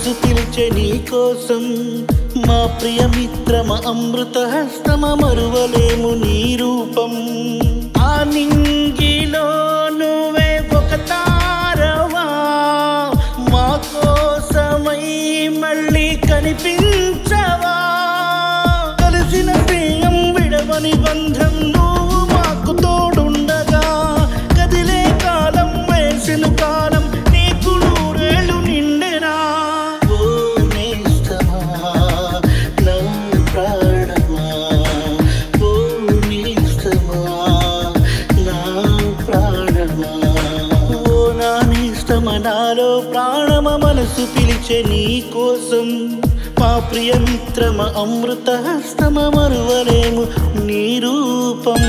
మనసు పిలిచే నీ కోసం మా ప్రియ మిత్రమ అమృత హస్తమ మరువలేము నీ రూపం ఆ నింగిలో నువ్వే ఒక తారవా మా కోసమై మళ్ళీ కనిపించవా కలిసిన ప్రియం విడవని బంధం నువ్వు మాకు తోడుండగా కదిలే కాలం వేసిన కాలం నీకు నూరేళ్ళు నిండెనా ఓ నేస్తమా నా ప్రాణమా ఓ నేస్తమా నా ప్రాణమా ఓ నా నేస్తమ నాలో ప్రాణమ మనసు పిలిచే నీ కోసం మా ప్రియ మిత్రమ అమృత హస్తమ మరువలేము నీ రూపం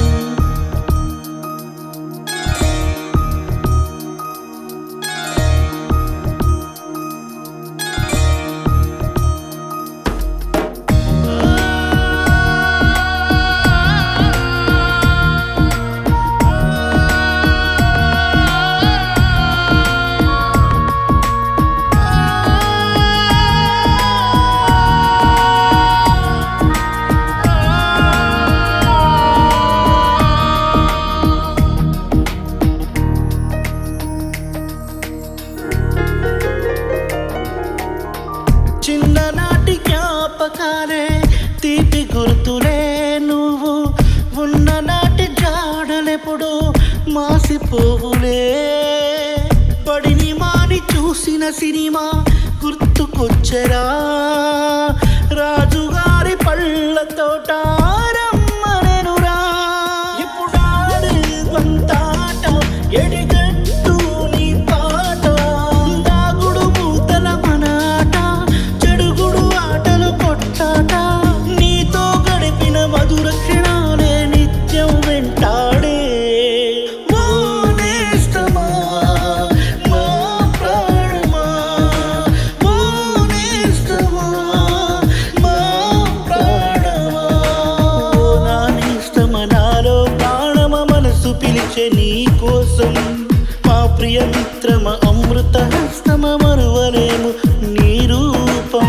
చిన్ననాటి జ్ఞాపకాలే తీపి గుర్తులే నువ్వు ఉన్ననాటి జాడలెప్పుడు మాసిపోవులే పడిని మాని చూసిన సినిమా గుర్తుకొచ్చరా రాజుగారి పళ్ళ తోట రమ్మనెనురా ఇప్పుడాడు కొంతాట ఎడిగట్టు నీ పాట దాగుడు మూతల మనాట చెడుగుడు ఆటలు కొట్టాట నీతో గడిపిన మధుర క్షణాలే నిత్యం వెంటాడే ఓ నేస్తమా, మా ప్రాణమా, ఓ నేస్తమా, మా ప్రాణమా. ఓ నా నేస్తమ నాలో ప్రాణమ మనసు పిలిచే నీ కోసం మా ప్రియ మిత్రమ అమృత హస్తమ మరువలేము నీ రూపం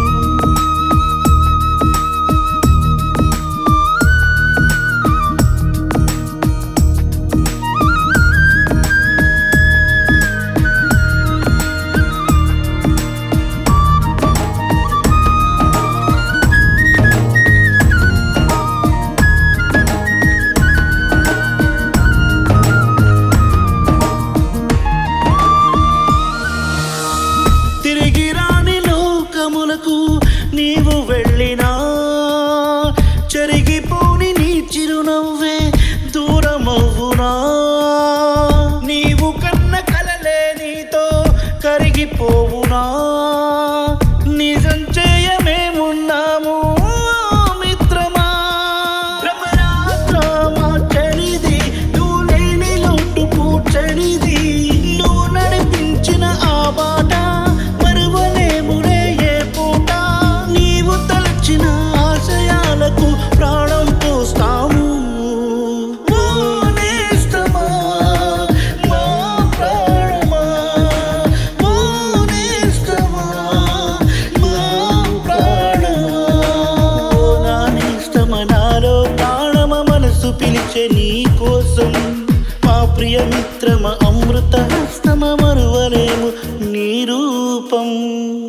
తిరిగి రాని లోకములకు నీవు వెళ్ళినా చెరిగిపోని నీ చిరునవ్వే దూరమవ్వునా నీవు కన్న కలలే నీతో కరిగిపోవునా నిజం చేయమేమున్నాము మిత్రమా భ్రమరాత్ర మార్చనిది నువ్వు లేని లోటు పూడ్చనిది నువ్వు నడిపించిన ఆ బాట మరువలేములే ఏ పూట నీవు తలచిన ఆశయాలకు ప్రాణం పోస్తాము ఓ నేస్తమా, మా ప్రాణమా, ఓ నేస్తమా, మా ప్రాణమా. ఓ నా నేస్తమ నాలో ప్రాణమ మనసు పిలిచే నీ కోసం మా ప్రియ మిత్రమ అమృత హస్తమ మరువలేము నీ రూపం